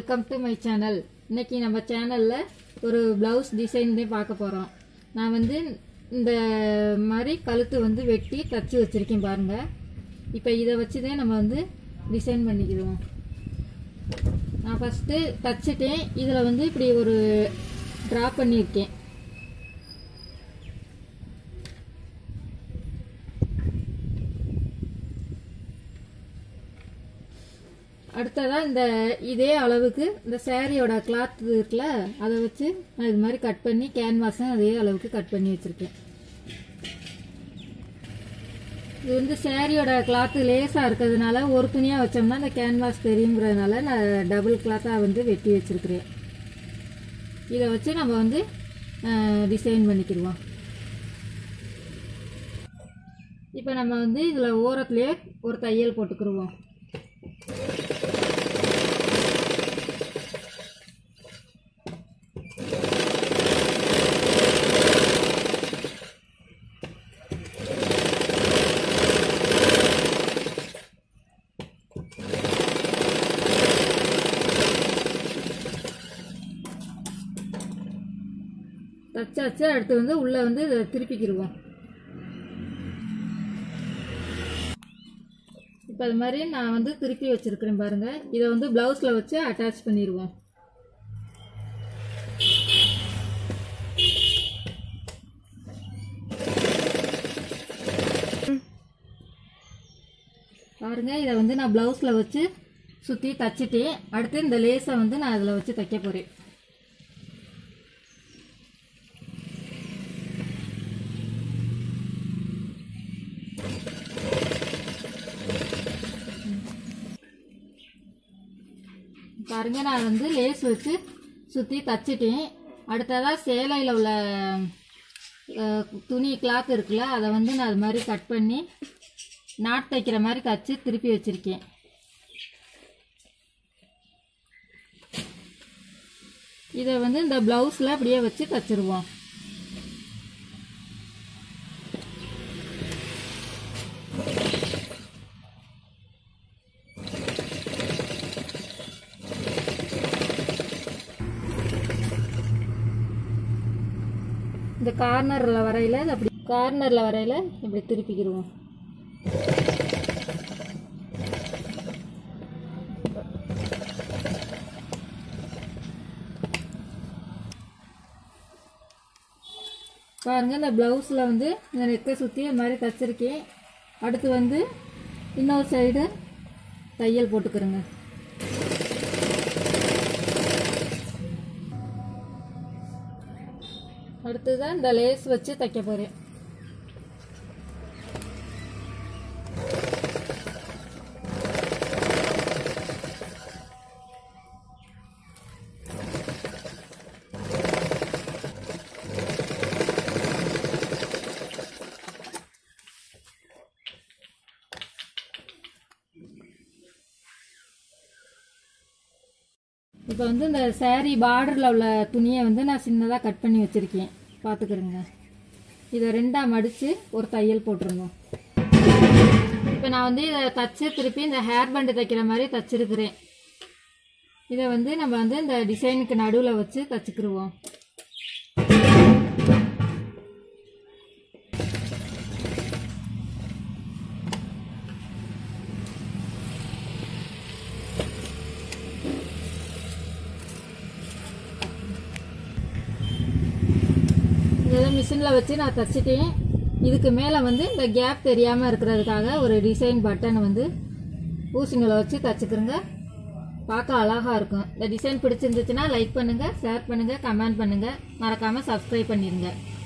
welcome to my channel இன்னைக்கு நம்ம சேனலில் ஒரு ப்ளவுஸ் டிசைன் தான் பார்க்க போகிறோம் நான் வந்து இந்த மாதிரி கழுத்து வந்து வெட்டி தச்சு வச்சுருக்கேன் பாருங்கள் இப்போ இதை வச்சு தான் நம்ம வந்து டிசைன் பண்ணிக்கிடுவோம் நான் ஃபஸ்ட்டு தச்சுட்டேன் இதில் வந்து இப்படி ஒரு ட்ரா பண்ணியிருக்கேன் அடுத்ததாக இந்த இதே அளவுக்கு இந்த சேரீயோட கிளாத் இருக்குல்ல அதை வச்சு நான் இது மாதிரி கட் பண்ணி கேன்வாஸும் அதே அளவுக்கு கட் பண்ணி வச்சுருக்கேன் இது வந்து சேரீயோட கிளாத்து லேசாக இருக்கிறதுனால ஒரு துணியாக வச்சோம்னா இந்த கேன்வாஸ் தெரியுங்கிறதுனால நான் டபுள் கிளாத்தாக வந்து வெட்டி வச்சுருக்கிறேன் இதை வச்சு நம்ம வந்து டிசைன் பண்ணிக்கிடுவோம் இப்போ நம்ம வந்து இதில் ஓரத்துலேயே ஒரு தையல் போட்டுக்கிடுவோம் தச்சாச்சு அடுத்து வந்து உள்ளே வந்து இதை திருப்பிக்கிடுவோம் இப்போ அது மாதிரி நான் வந்து திருப்பி வச்சுருக்கிறேன் பாருங்கள் இதை வந்து ப்ளவுஸில் வச்சு அட்டாச் பண்ணிடுவோம் பாருங்க இதை வந்து நான் ப்ளவுஸில் வச்சு சுற்றி தச்சுட்டேன் அடுத்து இந்த லேஸை வந்து நான் அதில் வச்சு தைக்க போகிறேன் பாருங்க நான் வந்து லேஸ் வச்சு சுற்றி தச்சிட்டேன் அடுத்ததாக சேலையில் உள்ள அஹ், துணி கிளாத் இருக்குல்ல அதை வந்து நான் அது மாதிரி கட் பண்ணி நாட் தைக்கிற மாதிரி தச்சு திருப்பி வச்சுருக்கேன் இதை வந்து இந்த ப்ளவுஸில் அப்படியே வச்சு தச்சிருவோம் இந்த கார்னரில் வரையில் இது அப்படி கார்னரில் வரையில் இப்படி திருப்பிக்கிடுவோம் பாருங்க இந்த ப்ளவுஸில் வந்து இந்த நெக்கை சுற்றி இது மாதிரி தச்சிருக்கேன் அடுத்து வந்து இன்னொரு சைடு தையல் போட்டுக்கிறேங்க அடுத்ததான் இந்த லேஸ் வச்சு தைக்க போகிறேன் இப்போ வந்து இந்த saree பார்டரில் உள்ள துணியை வந்து நான் சின்னதாக கட் பண்ணி வச்சுருக்கேன் பார்த்துக்கிறேங்க இதை ரெண்டாக மடித்து ஒரு தையல் போட்டுருங்க இப்போ நான் வந்து இதை தச்சு திருப்பி இந்த ஹேர் பேண்டு தைக்கிற மாதிரி தச்சிருக்கிறேன் இதை வந்து நம்ம வந்து இந்த டிசைனுக்கு நடுவில் வச்சு தச்சுக்கிருவோம் இதை மிஷினில் வச்சு நான் தச்சிட்டேன் இதுக்கு மேலே வந்து இந்த கேப் தெரியாமல் இருக்கிறதுக்காக ஒரு டிசைன் பட்டன் வந்து ஊசிங்களை வச்சு தச்சுக்கிறேங்க பார்க்க அழகாக இருக்கும் இந்த டிசைன் பிடிச்சிருந்துச்சுன்னா லைக் பண்ணுங்கள் ஷேர் பண்ணுங்கள் கமெண்ட் பண்ணுங்கள் மறக்காமல் சப்ஸ்கிரைப் பண்ணிடுங்க